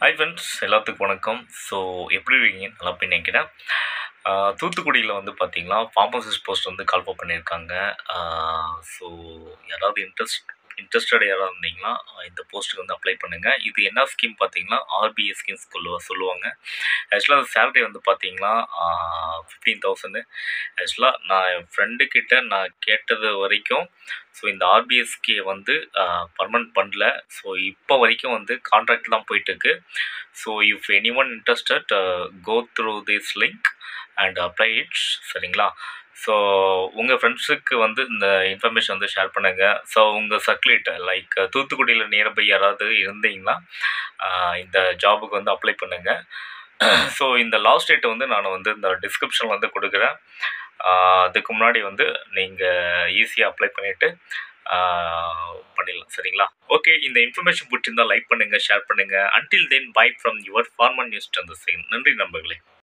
hi friends எல்லாத்துக்கும் வணக்கம் so எப்படி இருக்கீங்க நல்லா போய் நினைக்கிறேன் ஆஹ் தூத்துக்குடியில் வந்து பார்த்தீங்கன்னா ஃபார்மசிஸ்ட் போஸ்ட் வந்து கால் பண்ணியிருக்காங்க ஸோ யாராவது இன்ட்ரெஸ்ட் இன்ட்ரெஸ்டட் யாராவது இருந்தீங்கன்னா ஆஹ் இந்த போஸ்ட்டுக்கு வந்து அப்ளை பண்ணுங்கள் இது என்ன ஸ்கீம் பார்த்தீங்கன்னா ஆர்பிஎஸ் ஸ்கீம் சொல்லுவா சொல்லுவாங்க ஆக்சுவலாக சேலரி வந்து பார்த்தீங்கன்னா ஃபிஃப்டீன் தௌசண்ட் ஆக்சுவலாக நான் என் ஃப்ரெண்டு கிட்ட நான் கேட்டது வரைக்கும் ஸோ இந்த ஆர்பிஎஸ்கே வந்து பர்மனன்ட் பண்ணல ஸோ இப்போ வரைக்கும் வந்து கான்ட்ராக்ட் தான் போயிட்டுருக்கு so if anyone interested go through this link and apply it சரிங்களா ஸோ உங்கள் ஃப்ரெண்ட்ஸுக்கு வந்து இந்த இன்ஃபர்மேஷன் வந்து ஷேர் பண்ணுங்கள் ஸோ உங்கள் சர்க்குலேட் லைக் தூத்துக்குடியில் நியர்பை யாராவது இருந்தீங்கன்னா ஆஹ் இந்த ஜாபுக்கு வந்து அப்ளை பண்ணுங்கள் ஸோ இந்த லாஸ்ட் டேட் வந்து நான் வந்து இந்த டிஸ்கிரிப்ஷனில் வந்து கொடுக்குறேன் ஆஹ் அதுக்கு முன்னாடி வந்து நீங்கள் ஈஸியாக அப்ளை பண்ணிவிட்டு பண்ணிடலாம் சரிங்களா ஓகே இந்த இன்ஃபர்மேஷன் பிடிச்சிருந்தா லைக் பண்ணுங்கள் ஷேர் பண்ணுங்கள் until then bye from your farmer news அந்த சைன் நன்றி நண்பர்களே